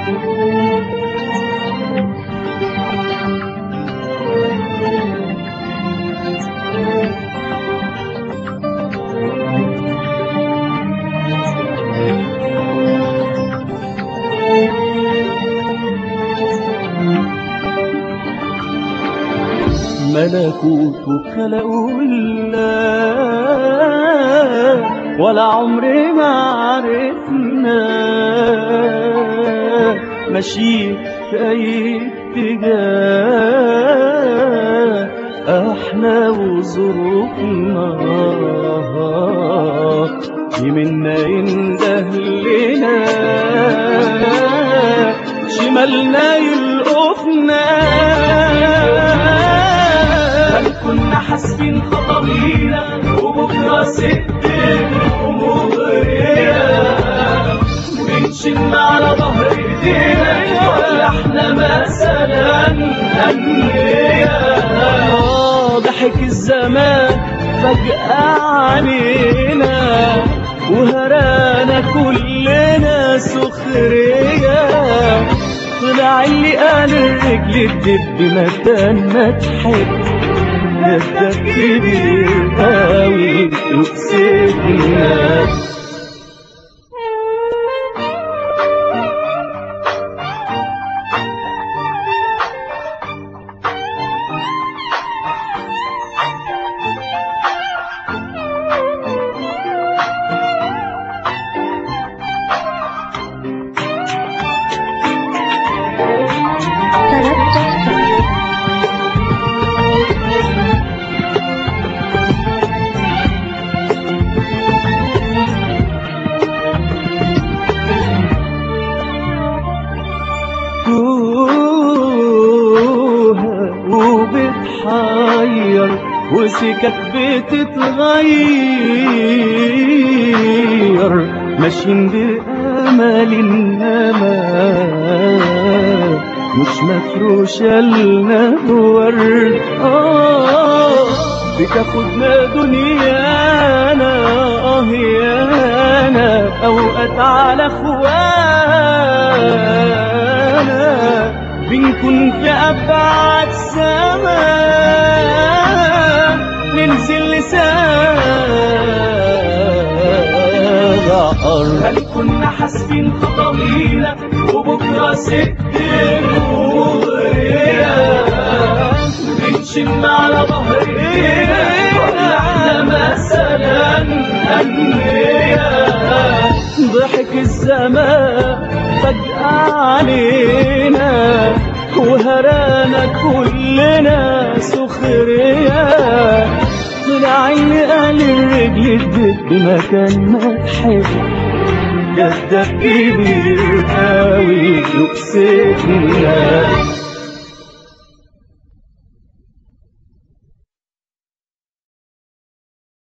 ملكوت خلقه الله ولا عمري ما عرفنا ماشي في أي اتجاه احنا وظروفنا يمنا ينده لنا شمالنا يلقفنا هل كنا حاسبين خطوينا وبكرة ست مغرية بنشن على ظهر ايدينا ولا احنا مثلا أنبياء ضحك الزمان فجأة علينا وهرانا كلنا سخرية طلع اللي قال الرجل تدب مكان ما تحب جدك كبير قوي يكسبنا وبتحير وسكك بتتغير ماشيين بأمل إنما مش مفروشة لنا ورد آه بتاخدنا دنيانا آه يانا أوقات على أخوانا بنكون في أبعد سما ننزل لسابع أرض هل كنا حاسبين خطوينا وبكرة ست مغرية بنشم على ظهر ايدينا ولا احنا مثلا أنبياء ضحك الزمان فجأة علينا وهرانا كلنا سخرية طلع اللي قال الرجل تدب مكان ما تحب جدك كبير قوي يكسبنا